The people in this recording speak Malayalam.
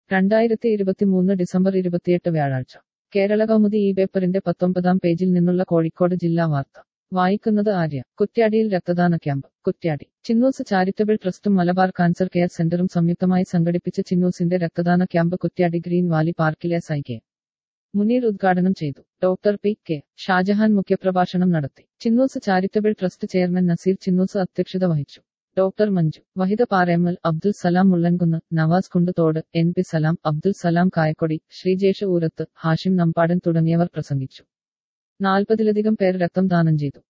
രണ്ടായിരത്തി ഇരുപത്തിമൂന്ന് ഡിസംബർ ഇരുപത്തിയെട്ട് വ്യാഴാഴ്ച കേരള കൗമുദി ഈ പേപ്പറിന്റെ പത്തൊമ്പതാം പേജിൽ നിന്നുള്ള കോഴിക്കോട് ജില്ലാ വാർത്ത വായിക്കുന്നത് ആര്യ കുറ്റ്യാടിയിൽ രക്തദാന ക്യാമ്പ് കുറ്റ്യാടി ചിന്നൂസ് ചാരിറ്റബിൾ ട്രസ്റ്റും മലബാർ കാൻസർ കെയർ സെന്ററും സംയുക്തമായി സംഘടിപ്പിച്ച ചിന്നൂസിന്റെ രക്തദാന ക്യാമ്പ് കുറ്റ്യാടി ഗ്രീൻ വാലി പാർക്കിൽ എസ് ഐ കെ മുനീർ ഉദ്ഘാടനം ചെയ്തു ഡോക്ടർ പി കെ ഷാജഹാൻ മുഖ്യപ്രഭാഷണം നടത്തി Chinnoos charitable trust chairman Naseer Chinnoos അധ്യക്ഷത വഹിച്ചു doctor Manju Vahida Paremmal Abdul Salam Mullankunnu Navas Kunduthodu N P Salam Abdul Salam Kayakkodi Sreejesh Oorath Hashim Nambadan തുടങ്ങിയവർ പ്രസംഗിച്ചു നാൽപ്പതിലധികം പേർ രക്തം ദാനം ചെയ്തു